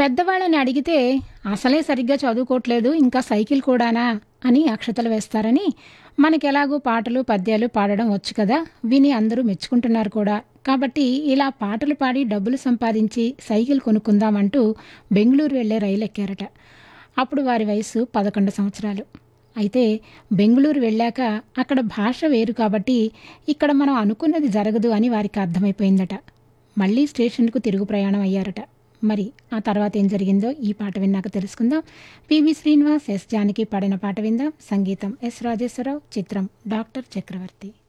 పెద్దవాళ్ళని అడిగితే అసలే సరిగ్గా చదువుకోవట్లేదు ఇంకా సైకిల్ కూడానా అని అక్షతలు వేస్తారని మనకెలాగూ పాటలు పద్యాలు పాడడం వచ్చు కదా విని అందరూ మెచ్చుకుంటున్నారు కూడా కాబట్టి ఇలా పాటలు పాడి డబ్బులు సంపాదించి సైకిల్ కొనుక్కుందామంటూ బెంగళూరు వెళ్లే రైలు ఎక్కారట అప్పుడు వారి వయసు పదకొండు సంవత్సరాలు అయితే బెంగళూరు వెళ్ళాక అక్కడ భాష వేరు కాబట్టి ఇక్కడ మనం అనుకున్నది జరగదు అని వారికి అర్థమైపోయిందట మళ్ళీ స్టేషన్కు తిరుగు ప్రయాణం అయ్యారట మరి ఆ తర్వాత ఏం జరిగిందో ఈ పాట విన్నాక తెలుసుకుందాం పివి శ్రీనివాస్ ఎస్ జానకి పాడిన పాట విందాం సంగీతం ఎస్ రాజేశ్వరరావు చిత్రం డాక్టర్ చక్రవర్తి